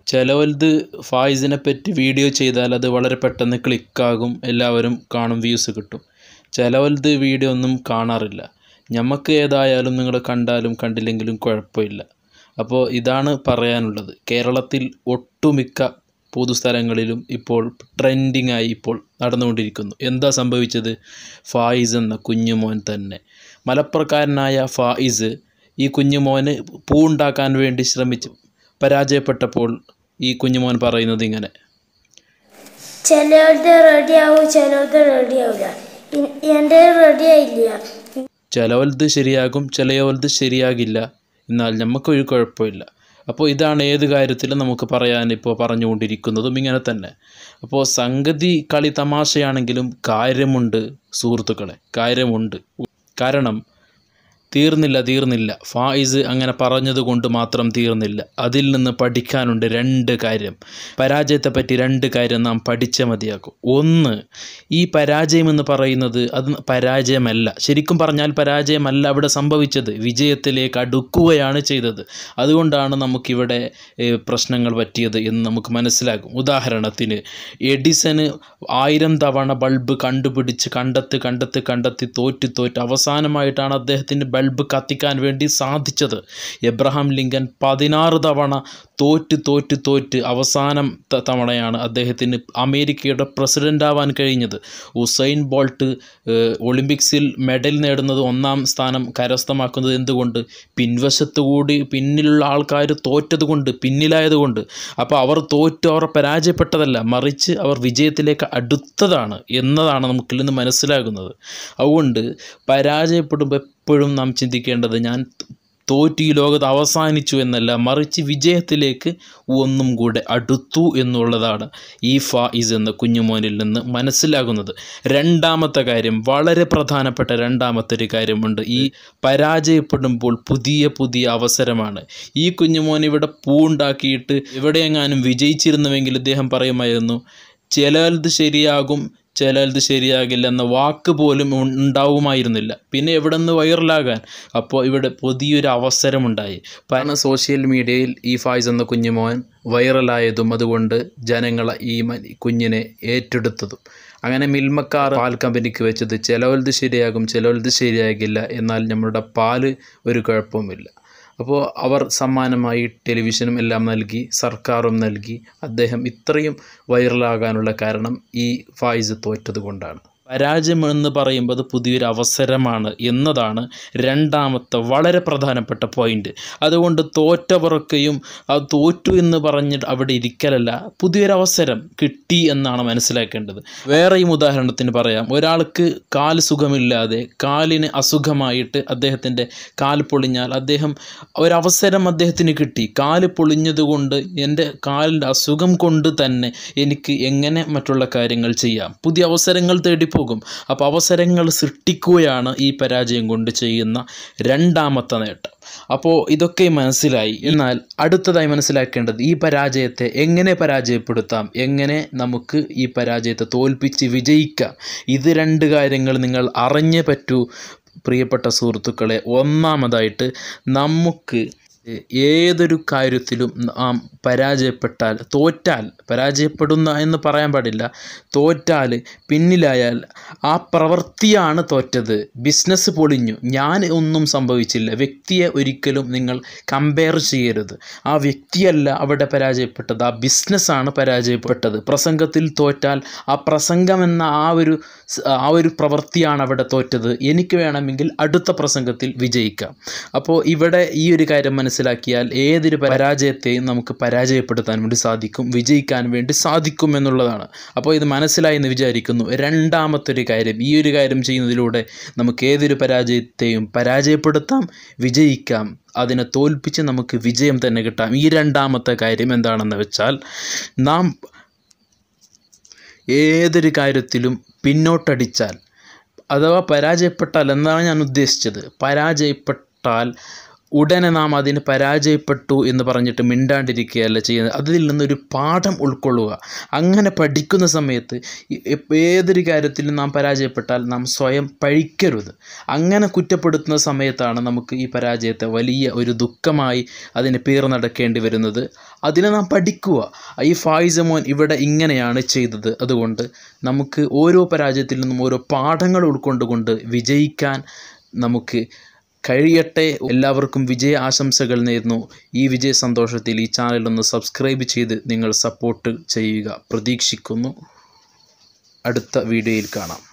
ചിലവത് ഫായിസിനെ പറ്റി വീഡിയോ ചെയ്താൽ അത് വളരെ പെട്ടെന്ന് ക്ലിക്കാകും എല്ലാവരും കാണും വ്യൂസ് കിട്ടും ചിലവത് വീഡിയോ ഒന്നും കാണാറില്ല ഞമ്മക്ക് ഏതായാലും നിങ്ങൾ കണ്ടാലും കണ്ടില്ലെങ്കിലും കുഴപ്പമില്ല അപ്പോൾ ഇതാണ് പറയാനുള്ളത് കേരളത്തിൽ ഒട്ടുമിക്ക പൊതുസ്ഥലങ്ങളിലും ഇപ്പോൾ ട്രെൻഡിങ് ആയി ഇപ്പോൾ നടന്നുകൊണ്ടിരിക്കുന്നു എന്താ സംഭവിച്ചത് ഫായിസ് എന്ന കുഞ്ഞുമോൻ തന്നെ മലപ്പുറക്കാരനായ ഫായിസ് ഈ കുഞ്ഞുമോന് പൂ ഉണ്ടാക്കാൻ വേണ്ടി ശ്രമിച്ചു പരാജയപ്പെട്ടപ്പോൾ ഈ കുഞ്ഞുമോൻ പറയുന്നത് ഇങ്ങനെ ചിലവരുടെ റെഡി ആവും ചിലവരുടെ റെഡി ആവില്ല എൻ്റെ റെഡി ആയില്ല ചിലവലത് ശരിയാകും ചിലവലത് ശരിയാകില്ല എന്നാൽ നമുക്കൊരു കുഴപ്പമില്ല അപ്പോൾ ഇതാണ് ഏത് കാര്യത്തിലും നമുക്ക് പറയാൻ ഇപ്പോൾ പറഞ്ഞുകൊണ്ടിരിക്കുന്നതും ഇങ്ങനെ തന്നെ അപ്പോൾ സംഗതി കളി തമാശയാണെങ്കിലും കാര്യമുണ്ട് സുഹൃത്തുക്കളെ കാര്യമുണ്ട് കാരണം തീർന്നില്ല തീർന്നില്ല ഫായിസ് അങ്ങനെ പറഞ്ഞതുകൊണ്ട് മാത്രം തീർന്നില്ല അതിൽ നിന്ന് പഠിക്കാനുണ്ട് രണ്ട് കാര്യം പരാജയത്തെപ്പറ്റി രണ്ട് കാര്യം നാം പഠിച്ചേ മതിയാക്കും ഒന്ന് ഈ പരാജയം എന്ന് പറയുന്നത് അത് പരാജയമല്ല ശരിക്കും പറഞ്ഞാൽ പരാജയമല്ല അവിടെ സംഭവിച്ചത് വിജയത്തിലേക്ക് അടുക്കുകയാണ് ചെയ്തത് അതുകൊണ്ടാണ് നമുക്കിവിടെ ഏഹ്, പ്രശ്നങ്ങൾ പറ്റിയത് എന്ന് നമുക്ക് മനസ്സിലാകും ഉദാഹരണത്തിന് എഡിസന് ആയിരം തവണ ബൾബ് കണ്ടുപിടിച്ച് കണ്ടെത്തി കണ്ടെത്തി കണ്ടെത്തി തോറ്റ് തോറ്റ് അവസാനമായിട്ടാണ് അദ്ദേഹത്തിന് ബൾബ് കത്തിക്കാൻ വേണ്ടി സാധിച്ചത് എബ്രഹാം ലിങ്കൻ പതിനാറ് തവണ തോറ്റ് തോറ്റ് തോറ്റ് അവസാനം ത- തവണയാണ് അദ്ദേഹത്തിന് അമേരിക്കയുടെ പ്രസിഡൻ്റ് ആവാൻ കഴിഞ്ഞത് ഉസൈൻ ബോൾട്ട് ഏഹ്, ഒളിമ്പിക്സിൽ മെഡൽ നേടുന്നത് ഒന്നാം സ്ഥാനം കരസ്ഥമാക്കുന്നത് എന്തുകൊണ്ട് പിൻവശത്ത് കൂടി പിന്നിലുള്ള ആൾക്കാർ തോറ്റത് കൊണ്ട് പിന്നിലായതുകൊണ്ട് അപ്പോൾ അവർ തോറ്റ് അവർ പരാജയപ്പെട്ടതല്ല മറിച്ച് അവർ വിജയത്തിലേക്ക് അടുത്തതാണ് എന്നതാണ് നമുക്കിൽ നിന്ന് മനസ്സിലാകുന്നത് അതുകൊണ്ട് പരാജയപ്പെടുമ്പോൾ എപ്പോഴും നാം ചിന്തിക്കേണ്ടത് ഞാൻ തോറ്റു ഈ ലോകത്ത് അവസാനിച്ചു എന്നല്ല മറിച്ച് വിജയത്തിലേക്ക് ഒന്നും കൂടെ അടുത്തു എന്നുള്ളതാണ് ഈ ഫായിസ് എന്ന കുഞ്ഞുമോനിൽ നിന്ന് മനസ്സിലാകുന്നത് രണ്ടാമത്തെ കാര്യം വളരെ പ്രധാനപ്പെട്ട രണ്ടാമത്തെ ഒരു കാര്യമുണ്ട് ഈ പരാജയപ്പെടുമ്പോൾ പുതിയ പുതിയ അവസരമാണ് ഈ കുഞ്ഞുമോൻ ഇവിടെ പൂണ്ടാക്കിയിട്ട് എവിടെയെങ്ങാനും വിജയിച്ചിരുന്നുവെങ്കിൽ ഇദ്ദേഹം പറയുമായിരുന്നു ചിലത് ശരിയാകും ചിലത് ശരിയാകില്ല എന്ന വാക്ക് പോലും ഉ- ഉണ്ടാവുമായിരുന്നില്ല പിന്നെ എവിടെ നിന്ന് വൈറലാകാൻ അപ്പോൾ ഇവിടെ പുതിയൊരു അവസരമുണ്ടായി പല സോഷ്യൽ മീഡിയയിൽ ഈ ഫായ്സ് എന്ന കുഞ്ഞുമോൻ വൈറലായതും അതുകൊണ്ട് ജനങ്ങൾ ഈ മ- കുഞ്ഞിനെ ഏറ്റെടുത്തതും അങ്ങനെ മിൽമക്കാർ പാൽ കമ്പനിക്ക് വെച്ചത് ചിലവലത് ശരിയാകും ചിലവലത് ശരിയാകില്ല എന്നാൽ നമ്മളുടെ പാല് ഒരു കുഴപ്പവുമില്ല അപ്പോൾ അവർ സമ്മാനമായി ടെലിവിഷനും എല്ലാം നൽകി സർക്കാരും നൽകി അദ്ദേഹം ഇത്രയും വൈറലാകാനുള്ള കാരണം ഈ ഫായിസ് തോറ്റത് കൊണ്ടാണ് പരാജയം എന്ന് പറയുമ്പോൾ അത് പുതിയൊരു അവസരമാണ് എന്നതാണ് രണ്ടാമത്തെ വളരെ പ്രധാനപ്പെട്ട പോയിന്റ് അതുകൊണ്ട് തോറ്റവർക്കെയും അത് തോറ്റു എന്ന് പറഞ്ഞിട്ട് അവിടെ ഇരിക്കലല്ല പുതിയൊരു അവസരം കിട്ടി എന്നാണ് മനസ്സിലാക്കേണ്ടത് വേറെയും ഉദാഹരണത്തിന് പറയാം ഒരാൾക്ക് കാല് സുഖമില്ലാതെ കാലിന് അസുഖമായിട്ട് അദ്ദേഹത്തിൻ്റെ കാൽ പൊളിഞ്ഞാൽ അദ്ദേഹം ഒരവസരം അദ്ദേഹത്തിന് കിട്ടി കാല് പൊളിഞ്ഞതുകൊണ്ട് എൻ്റെ കാലിൻ്റെ അസുഖം കൊണ്ട് തന്നെ എനിക്ക് എങ്ങനെ മറ്റുള്ള കാര്യങ്ങൾ ചെയ്യാം പുതിയ അവസരങ്ങൾ തേടിപ്പോകും അപ്പോൾ അവസരങ്ങൾ സൃഷ്ടിക്കുകയാണ് ഈ പരാജയം കൊണ്ട് ചെയ്യുന്ന രണ്ടാമത്തെ നേട്ടം അപ്പോൾ ഇതൊക്കെ മനസ്സിലായി എന്നാൽ അടുത്തതായി മനസ്സിലാക്കേണ്ടത് ഈ പരാജയത്തെ എങ്ങനെ പരാജയപ്പെടുത്താം എങ്ങനെ നമുക്ക് ഈ പരാജയത്തെ തോൽപ്പിച്ച് വിജയിക്കാം ഇത് രണ്ട് കാര്യങ്ങൾ നിങ്ങൾ അറിഞ്ഞേ പറ്റൂ പ്രിയപ്പെട്ട സുഹൃത്തുക്കളെ ഒന്നാമതായിട്ട് നമുക്ക് ഏതൊരു കാര്യത്തിലും നാം പരാജയപ്പെട്ടാൽ തോറ്റാൽ പരാജയപ്പെടുന്ന എന്ന് പറയാൻ പാടില്ല തോറ്റാൽ പിന്നിലായാൽ ആ പ്രവൃത്തിയാണ് തോറ്റത് ബിസിനസ് പൊളിഞ്ഞു ഞാൻ ഒന്നും സംഭവിച്ചില്ല വ്യക്തിയെ ഒരിക്കലും നിങ്ങൾ കമ്പയർ ചെയ്യരുത് ആ വ്യക്തിയല്ല അവിടെ പരാജയപ്പെട്ടത് ആ ബിസിനസ്സാണ് പരാജയപ്പെട്ടത് പ്രസംഗത്തിൽ തോറ്റാൽ ആ പ്രസംഗം എന്ന ആ ഒരു സ്- ആ ഒരു പ്രവൃത്തിയാണ് അവിടെ തോറ്റത് എനിക്ക് വേണമെങ്കിൽ അടുത്ത പ്രസംഗത്തിൽ വിജയിക്കാം അപ്പോൾ ഇവിടെ ഈ ഒരു കാര്യം മനസ്സിലാക്കിയാൽ ഏതൊരു പരാജയത്തെയും നമുക്ക് പരാജയപ്പെടുത്താൻ വേണ്ടി സാധിക്കും വിജയിക്കാൻ വേണ്ടി സാധിക്കും എന്നുള്ളതാണ് അപ്പോൾ ഇത് മനസ്സിലായി എന്ന് വിചാരിക്കുന്നു രണ്ടാമത്തെ ഒരു കാര്യം ഈ ഒരു കാര്യം ചെയ്യുന്നതിലൂടെ നമുക്ക് ഏതൊരു പരാജയത്തെയും പരാജയപ്പെടുത്താം വിജയിക്കാം അതിനെ തോൽപ്പിച്ച് നമുക്ക് വിജയം തന്നെ കിട്ടാം ഈ രണ്ടാമത്തെ കാര്യം എന്താണെന്ന് വെച്ചാൽ നാം ഏതൊരു കാര്യത്തിലും പിന്നോട്ടടിച്ചാൽ അഥവാ പരാജയപ്പെട്ടാൽ എന്നാണ് ഞാൻ ഉദ്ദേശിച്ചത് പരാജയപ്പെട്ടാൽ ഉടനെ നാം അതിന് പരാജയപ്പെട്ടു എന്ന് പറഞ്ഞിട്ട് മിണ്ടാണ്ടിരിക്കുകയല്ല ചെയ്യുന്നത് അതിൽ നിന്നൊരു പാഠം ഉൾക്കൊള്ളുക അങ്ങനെ പഠിക്കുന്ന സമയത്ത് ഈ- എപ്പ- ഏതൊരു കാര്യത്തിലും നാം പരാജയപ്പെട്ടാൽ നാം സ്വയം പഴിക്കരുത് അങ്ങനെ കുറ്റപ്പെടുത്തുന്ന സമയത്താണ് നമുക്ക് ഈ പരാജയത്തെ വലിയ ഒരു ദുഃഖമായി അതിന് പേർ നടക്കേണ്ടി വരുന്നത് അതിനെ നാം പഠിക്കുക ഈ ഫായിസമോൻ ഇവിടെ ഇങ്ങനെയാണ് ചെയ്തത് അതുകൊണ്ട് നമുക്ക് ഓരോ പരാജയത്തിൽ നിന്നും ഓരോ പാഠങ്ങൾ ഉൾക്കൊണ്ടുകൊണ്ട് വിജയിക്കാൻ നമുക്ക് കഴിയട്ടെ എല്ലാവർക്കും വിജയ ആശംസകൾ നേരുന്നു ഈ വിജയ സന്തോഷത്തിൽ ഈ ചാനൽ ഒന്ന് സബ്സ്ക്രൈബ് ചെയ്ത് നിങ്ങൾ സപ്പോർട്ട് ചെയ്യുക പ്രതീക്ഷിക്കുന്നു അടുത്ത വീഡിയോയിൽ കാണാം